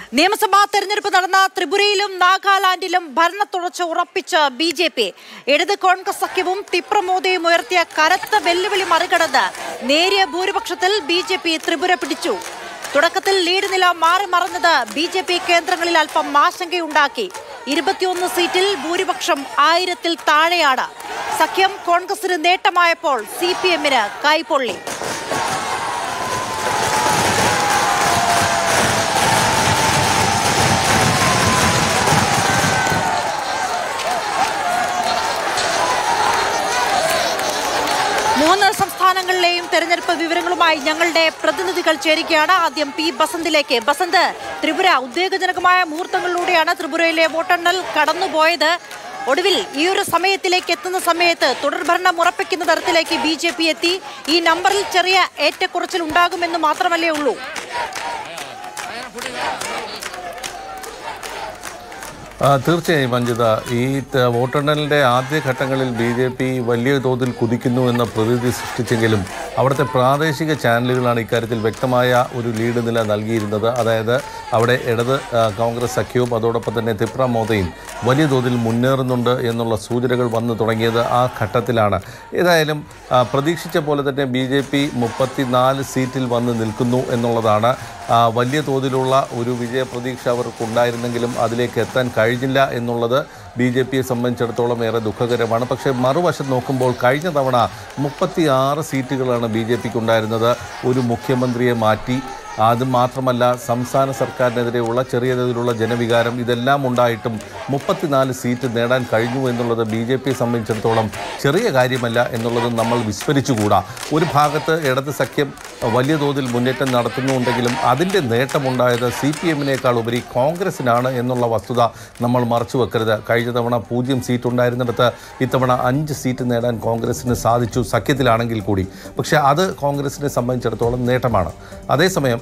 നിയമസഭാ തെരഞ്ഞെടുപ്പ് നടന്ന ത്രിപുരയിലും നാഗാലാൻഡിലും ഭരണ തുടർച്ച ഉറപ്പിച്ച ബി ജെ പി ഇടത് കോൺഗ്രസ് സഖ്യവും തിപ്രമോദയും ഉയർത്തിയ കനത്ത വെല്ലുവിളി മറികടന്ന് നേരിയ ഭൂരിപക്ഷത്തിൽ ബി ജെ പി ത്രിപുര പിടിച്ചു തുടക്കത്തിൽ ലീഡ് നില മാറി മറഞ്ഞത് ബി ജെ പി കേന്ദ്രങ്ങളിൽ അല്പം ആശങ്കയുണ്ടാക്കി ഇരുപത്തിയൊന്ന് സീറ്റിൽ ഭൂരിപക്ഷം ആയിരത്തിൽ താഴെയാണ് സഖ്യം കോൺഗ്രസിന് നേട്ടമായപ്പോൾ സി പി എമ്മിന് കൈപൊള്ളി മൂന്ന് സംസ്ഥാനങ്ങളിലെയും തെരഞ്ഞെടുപ്പ് വിവരങ്ങളുമായി ഞങ്ങളുടെ പ്രതിനിധികൾ ചേരുകയാണ് ആദ്യം പി ബസന്തിലേക്ക് ബസന്ത് ത്രിപുര ഉദ്വേഗജനകമായ മുഹൂർത്തങ്ങളിലൂടെയാണ് ത്രിപുരയിലെ വോട്ടെണ്ണൽ കടന്നുപോയത് ഒടുവിൽ ഈ ഒരു സമയത്തിലേക്ക് എത്തുന്ന സമയത്ത് തുടർഭരണം ഉറപ്പിക്കുന്ന തരത്തിലേക്ക് ബി ജെ പി എത്തി ഈ നമ്പറിൽ ചെറിയ ഏറ്റക്കുറച്ചിൽ ഉണ്ടാകുമെന്ന് മാത്രമല്ലേ ഉള്ളൂ ആ, തീർച്ചയായും മഞ്ജിത ഈ ത- വോട്ടെണ്ണലിൻ്റെ ആദ്യ ഘട്ടങ്ങളിൽ ബി ജെ പി വലിയ തോതിൽ കുതിക്കുന്നു എന്ന പ്രതീതി സൃഷ്ടിച്ചെങ്കിലും അവിടുത്തെ പ്രാദേശിക ചാനലുകളാണ് ഇക്കാര്യത്തിൽ വ്യക്തമായ ഒരു ലീഡ് നില നൽകിയിരുന്നത് അതായത് അവിടെ ഇടത് ആ, കോൺഗ്രസ് സഖ്യവും അതോടൊപ്പം തന്നെ തിപ്ര മോദയും വലിയ തോതിൽ മുന്നേറുന്നുണ്ട് എന്നുള്ള സൂചനകൾ വന്നു തുടങ്ങിയത് ആ ഘട്ടത്തിലാണ് ഏതായാലും ആ, പ്രതീക്ഷിച്ച പോലെ തന്നെ ബി ജെ പി മുപ്പത്തിനാല് സീറ്റിൽ വന്ന് നിൽക്കുന്നു എന്നുള്ളതാണ് ആ, വലിയ തോതിലുള്ള ഒരു വിജയപ്രതീക്ഷ അവർക്കുണ്ടായിരുന്നെങ്കിലും അതിലേക്ക് എത്താൻ കഴിഞ്ഞില്ല എന്നുള്ളത് ബി ജെ പിയെ സംബന്ധിച്ചിടത്തോളം ഏറെ ദുഃഖകരമാണ് പക്ഷേ മറുവശം നോക്കുമ്പോൾ കഴിഞ്ഞ തവണ മുപ്പത്തി ആറ് സീറ്റുകളാണ് ബി ജെ പിക്ക് ഉണ്ടായിരുന്നത് ഒരു മുഖ്യമന്ത്രിയെ മാറ്റി അത് മാത്രമല്ല സംസ്ഥാന സർക്കാരിനെതിരെയുള്ള ചെറിയ തോതിലുള്ള ജനവികാരം ഇതെല്ലാം ഉണ്ടായിട്ടും മുപ്പത്തിനാല് സീറ്റ് നേടാൻ കഴിഞ്ഞു എന്നുള്ളത് ബി ജെ പിയെ സംബന്ധിച്ചിടത്തോളം ചെറിയ കാര്യമല്ല എന്നുള്ളത് നമ്മൾ വിസ്മരിച്ചുകൂടാ ഒരു ഭാഗത്ത് ഇടത് സഖ്യം വലിയ തോതിൽ മുന്നേറ്റം നടത്തുന്നുണ്ടെങ്കിലും അതിൻ്റെ നേട്ടമുണ്ടായത് സി പി എമ്മിനേക്കാൾ ഉപരി കോൺഗ്രസിനാണ് എന്നുള്ള വസ്തുത നമ്മൾ മറച്ചു വെക്കരുത് കഴിഞ്ഞ തവണ പൂജ്യം സീറ്റ് ഉണ്ടായിരുന്നിടത്ത് ഇത്തവണ അഞ്ച് സീറ്റ് നേടാൻ കോൺഗ്രസിന് സാധിച്ചു സഖ്യത്തിലാണെങ്കിൽ കൂടി പക്ഷേ അത് കോൺഗ്രസിനെ സംബന്ധിച്ചിടത്തോളം നേട്ടമാണ് അതേസമയം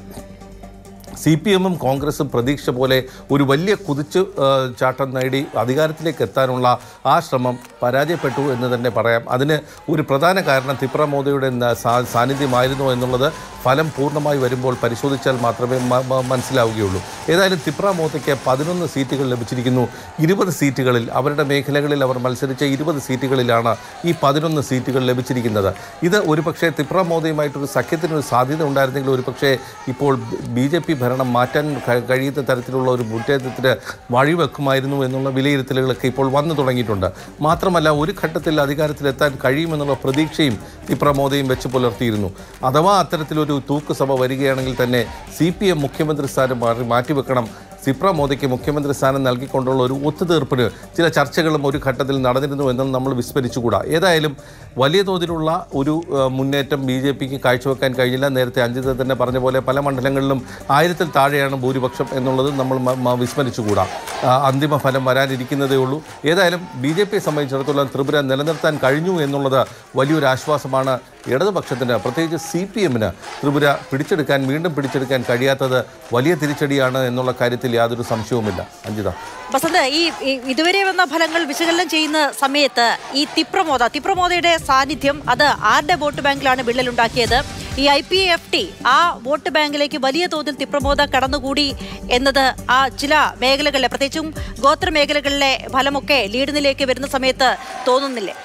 സി പി എമ്മും കോൺഗ്രസും പ്രതീക്ഷ പോലെ ഒരു വലിയ കുതിച്ചു ആ, ചാട്ടം നേടി അധികാരത്തിലേക്ക് എത്താനുള്ള ആ ശ്രമം പരാജയപ്പെട്ടു എന്ന് തന്നെ പറയാം അതിന് ഒരു പ്രധാന കാരണം തിപ്ര മോദിയുടെ ന- സാ- സാന്നിധ്യമായിരുന്നു എന്നുള്ളത് ഫലം പൂർണ്ണമായി വരുമ്പോൾ പരിശോധിച്ചാൽ മാത്രമേ മ- മ- മനസ്സിലാവുകയുള്ളൂ ഏതായാലും തിപ്ര മോദിക്ക് പതിനൊന്ന് സീറ്റുകൾ ലഭിച്ചിരിക്കുന്നു ഇരുപത് സീറ്റുകളിൽ അവരുടെ മേഖലകളിൽ അവർ മത്സരിച്ച ഇരുപത് സീറ്റുകളിലാണ് ഈ പതിനൊന്ന് സീറ്റുകൾ ലഭിച്ചിരിക്കുന്നത് ഇത് ഒരുപക്ഷെ തിപ്ര മോദിയുമായിട്ടൊരു സഖ്യത്തിനൊരു സാധ്യത ഉണ്ടായിരുന്നെങ്കിൽ ഒരുപക്ഷെ ഇപ്പോൾ ബി ജെ പി ഭരണം മാറ്റാൻ ക- കഴിയുന്ന തരത്തിലുള്ള ഒരു മുന്നേറ്റത്തിന് വഴിവെക്കുമായിരുന്നു എന്നുള്ള വിലയിരുത്തലുകളൊക്കെ ഇപ്പോൾ വന്നു തുടങ്ങിയിട്ടുണ്ട് മാത്രമല്ല ഒരു ഘട്ടത്തിൽ അധികാരത്തിലെത്താൻ കഴിയുമെന്നുള്ള പ്രതീക്ഷയും തിപ്ര മോദിയും വെച്ച് പുലർത്തിയിരുന്നു അഥവാ അത്തരത്തിലൊരു തൂക്കുസഭ വരികയാണെങ്കിൽ തന്നെ സി പി എം മുഖ്യമന്ത്രി സ്ഥാനം മാറി മാറ്റിവെക്കണം സിപ്ര മോദിക്ക് മുഖ്യമന്ത്രി സ്ഥാനം നൽകിക്കൊണ്ടുള്ള ഒരു ഒത്തുതീർപ്പിന് ചില ചർച്ചകളും ഒരു ഘട്ടത്തിൽ നടന്നിരുന്നു എന്നും നമ്മൾ വിസ്മരിച്ചുകൂടാ ഏതായാലും വലിയ തോതിലുള്ള ഒരു ആ, മുന്നേറ്റം ബി ജെ പിക്ക് കാഴ്ചവെക്കാൻ കഴിഞ്ഞില്ല നേരത്തെ അഞ്ജിത തന്നെ പറഞ്ഞ പോലെ പല മണ്ഡലങ്ങളിലും ആയിരത്തിൽ താഴെയാണ് ഭൂരിപക്ഷം എന്നുള്ളത് നമ്മൾ മ- മ- വിസ്മരിച്ചുകൂടാ ആ, അന്തിമ ഫലം വരാനിരിക്കുന്നതേ ഉള്ളൂ ഏതായാലും ബി ജെ പിയെ സംബന്ധിച്ചിടത്തോളം ത്രിപുര നിലനിർത്താൻ കഴിഞ്ഞു എന്നുള്ളത് വലിയൊരു ആശ്വാസമാണ് ഇടതുപക്ഷത്തിന് പ്രത്യേകിച്ച് സി പി എമ്മിന് ത്രിപുര പിടിച്ചെടുക്കാൻ വീണ്ടും പിടിച്ചെടുക്കാൻ കഴിയാത്തത് വലിയ തിരിച്ചടിയാണ് എന്നുള്ള കാര്യത്തിൽ യാതൊരു സംശയവുമില്ല അഞ്ജിത ബസന്ത് ഈ ഈ ഇതുവരെ വന്ന ഫലങ്ങൾ വിശകലനം ചെയ്യുന്ന സമയത്ത് ഈ തിപ്രമോദ തിപ്രമോദയുടെ സാന്നിധ്യം അത് ആരുടെ വോട്ട് ബാങ്കിലാണ് വിള്ളലുണ്ടാക്കിയത് ഈ ഐ പി എഫ് ടി ആ വോട്ട് ബാങ്കിലേക്ക് വലിയ തോതിൽ തിപ്രമോദ കടന്നുകൂടി എന്നത് ആ ചില മേഖലകളിലെ പ്രത്യേകിച്ചും ഗോത്ര മേഖലകളിലെ ഫലമൊക്കെ ലീഡിനിലേക്ക് വരുന്ന സമയത്ത് തോന്നുന്നില്ലേ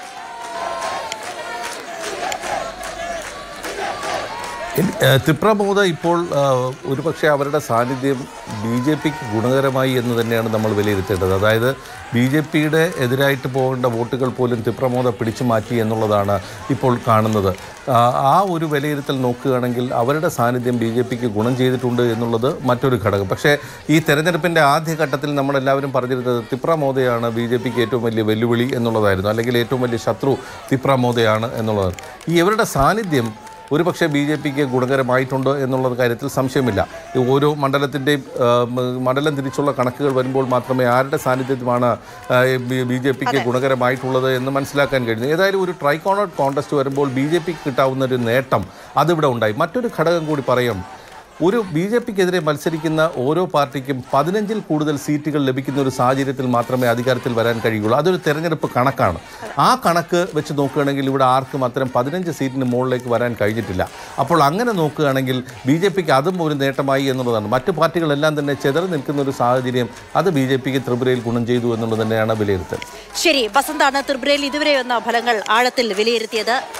ത്രിപ്രമോദ ഇപ്പോൾ ആ, ഒരുപക്ഷെ അവരുടെ സാന്നിധ്യം ബി ജെ പിക്ക് ഗുണകരമായി എന്ന് തന്നെയാണ് നമ്മൾ വിലയിരുത്തേണ്ടത് അതായത് ബി ജെ പിയുടെ എതിരായിട്ട് പോകേണ്ട വോട്ടുകൾ പോലും ത്രിപ്രമോദ പിടിച്ചു മാറ്റി എന്നുള്ളതാണ് ഇപ്പോൾ കാണുന്നത് ആ, ആ ഒരു വിലയിരുത്തൽ നോക്കുകയാണെങ്കിൽ അവരുടെ സാന്നിധ്യം ബി ജെ പിക്ക് ഗുണം ചെയ്തിട്ടുണ്ട് എന്നുള്ളത് മറ്റൊരു ഘടകം പക്ഷേ ഈ തെരഞ്ഞെടുപ്പിൻ്റെ ആദ്യഘട്ടത്തിൽ നമ്മളെല്ലാവരും പറഞ്ഞിരുന്നത് തിപ്രമോദയാണ് ബി ജെ പിക്ക് ഏറ്റവും വലിയ വെല്ലുവിളി എന്നുള്ളതായിരുന്നു അല്ലെങ്കിൽ ഏറ്റവും വലിയ ശത്രു തിപ്രമോദയാണ് എന്നുള്ളത് ഈ ഇവരുടെ സാന്നിധ്യം ഒരുപക്ഷെ ബി ജെ പിക്ക് ഗുണകരമായിട്ടുണ്ട് എന്നുള്ള കാര്യത്തിൽ സംശയമില്ല ഈ ഓരോ മണ്ഡലത്തിൻ്റെയും മണ്ഡലം തിരിച്ചുള്ള കണക്കുകൾ വരുമ്പോൾ മാത്രമേ ആരുടെ സാന്നിധ്യമാണ് ബി ജെ പിക്ക് ഗുണകരമായിട്ടുള്ളത് എന്ന് മനസ്സിലാക്കാൻ കഴിയുന്നത് ഏതായാലും ഒരു ട്രൈക്കോണോട്ട് കോൺടെസ്റ്റ് വരുമ്പോൾ ബി ജെ പിക്ക് കിട്ടാവുന്ന ഒരു നേട്ടം അതിവിടെ ഉണ്ടായി മറ്റൊരു ഘടകം കൂടി പറയാം ഒരു ബി ജെ പിക്കെതിരെ മത്സരിക്കുന്ന ഓരോ പാർട്ടിക്കും പതിനഞ്ചിൽ കൂടുതൽ സീറ്റുകൾ ലഭിക്കുന്ന ഒരു സാഹചര്യത്തിൽ മാത്രമേ അധികാരത്തിൽ വരാൻ കഴിയുള്ളൂ അതൊരു തെരഞ്ഞെടുപ്പ് കണക്കാണ് ആ കണക്ക് വെച്ച് നോക്കുകയാണെങ്കിൽ ഇവിടെ ആർക്കും അത്തരം പതിനഞ്ച് സീറ്റിന് മുകളിലേക്ക് വരാൻ കഴിഞ്ഞിട്ടില്ല അപ്പോൾ അങ്ങനെ നോക്കുകയാണെങ്കിൽ ബി ജെ പിക്ക് അതും ഒരു നേട്ടമായി എന്നുള്ളതാണ് മറ്റു പാർട്ടികളെല്ലാം തന്നെ ചെതറി നിൽക്കുന്ന ഒരു സാഹചര്യം അത് ബി ജെ പിക്ക് ത്രിപുരയിൽ ഗുണം ചെയ്തു എന്നുള്ളത് തന്നെയാണ് വിലയിരുത്തൽ ശരി വസന്താണ് ത്രിപുരയിൽ ഇതുവരെ വന്ന ഫലങ്ങൾ ആഴത്തിൽ വിലയിരുത്തിയത്